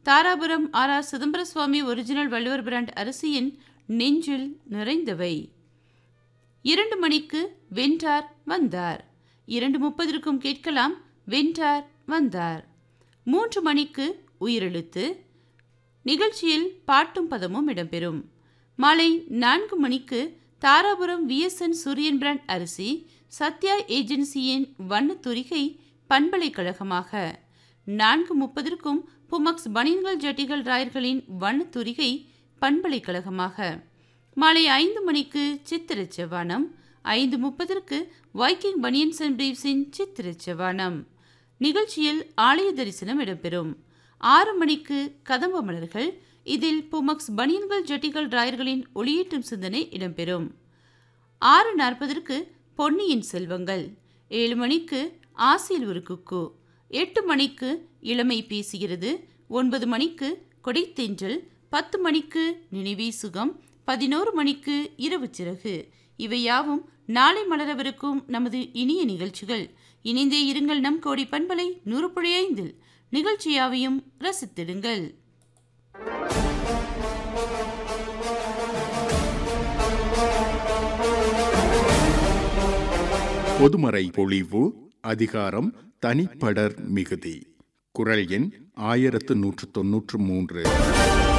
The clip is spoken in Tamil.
Dharapuram R R Chidambara Swami original Valluvar brand அரிசியின் நெஞ்சில் நிறைந்தவை இரண்டு மணிக்கு வென்றார் வந்தார் இரண்டு முப்பதற்கும் கேட்கலாம் வென்றார் வந்தார் மூன்று மணிக்கு உயிரெழுத்து நிகழ்ச்சியில் பாட்டும் பதமும் இடம்பெறும் மாலை நான்கு மணிக்கு தாராபுரம் விஎஸ்என் சூரியன் பிராண்ட் அரிசி சத்யா ஏஜென்சியின் வண்ணத்துரிகை பண்பலைக்கழகமாக நான்கு முப்பதற்கும் புமக்ஸ் பனியன்கள் ஜட்டிகள் ராயர்களின் வண்ணத்துரிகை பண்பலைக்கழகமாக மாலை ஐந்து மணிக்கு சித்திரச் செவ்வானம் ஐந்து முப்பதற்கு வைக்கிங் பனியன்ஸ் அண்ட் பிரீவ்ஸின் சித்திரச் செவ்வானம் நிகழ்ச்சியில் ஆலய தரிசனம் இடம்பெறும் ஆறு மணிக்கு கதம்ப மலர்கள் இதில் புமக்ஸ் பனியன்கள் ஜட்டிகள் ராயர்களின் ஒளியேற்றும் சிந்தனை இடம்பெறும் ஆறு நாற்பதற்கு பொன்னியின் செல்வங்கள் ஏழு மணிக்கு ஆசியில் ஒரு குக்கு எட்டு மணிக்கு இளமை பேசுகிறது ஒன்பது மணிக்கு கொடைத்தென்றல் பத்து மணிக்கு நினைவே சுகம் பதினோரு மணிக்கு இரவு சிறகு இவையாவும் நாளை மலரவிருக்கும் நமது இனிய நிகழ்ச்சிகள் இணைந்தே இருங்கள் நம் கோடி பண்பலை நூறு புள்ளி ஐந்தில் நிகழ்ச்சியாவையும் ரசித்திடுங்கள் பொதுமறை பொழிவு அதிகாரம் தனிப்படர் மிகுதி குரல் எண் ஆயிரத்து நூற்று தொன்னூற்று மூன்று